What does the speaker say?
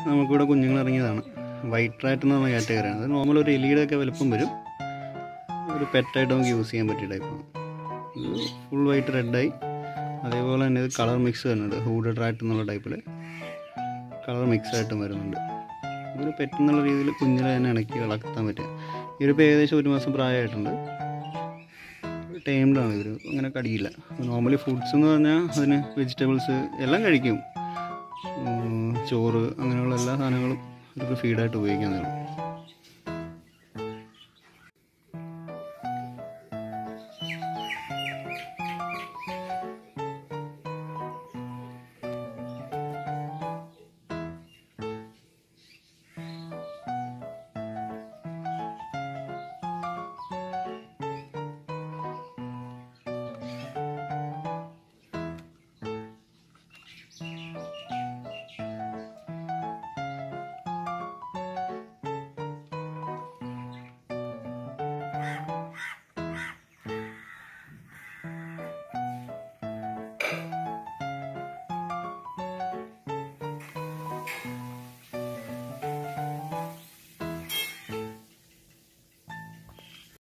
നമുക്കിവിടെ കുഞ്ഞുങ്ങൾ ഇറങ്ങിയതാണ് വൈറ്റ് റാറ്റ് എന്ന് പറഞ്ഞ കാറ്റഗറിയാണ് അത് നോർമൽ ഒരു എലിയുടെ ഒക്കെ വലുപ്പം വരും ഒരു പെറ്റായിട്ട് നമുക്ക് യൂസ് ചെയ്യാൻ പറ്റിയ ടൈപ്പാണ് ഇത് ഫുൾ വൈറ്റ് റെഡായി അതേപോലെ തന്നെ ഇത് കളർ മിക്സ് വരുന്നുണ്ട് ഹൂഡഡ് റാറ്റ് എന്നുള്ള ടൈപ്പിൽ കളർ മിക്സ് ആയിട്ടും വരുന്നുണ്ട് ഇതൊരു പെറ്റ് എന്നുള്ള രീതിയിൽ കുഞ്ഞിനെ തന്നെ ഇണക്കി വളർത്താൻ പറ്റുക ഈ ഒരു ഇപ്പോൾ ഏകദേശം ഒരു മാസം പ്രായമായിട്ടുണ്ട് ടൈംഡാണ് ഇവർ അങ്ങനെ കടിയില്ല നോർമലി ഫുഡ്സ് എന്ന് പറഞ്ഞാൽ അതിന് വെജിറ്റബിൾസ് എല്ലാം കഴിക്കും ഉം, ചോറ് അങ്ങനെയുള്ള എല്ലാ സാധനങ്ങളും ഇവർക്ക് ഫീഡായിട്ട് ഉപയോഗിക്കാവുന്നതാണ്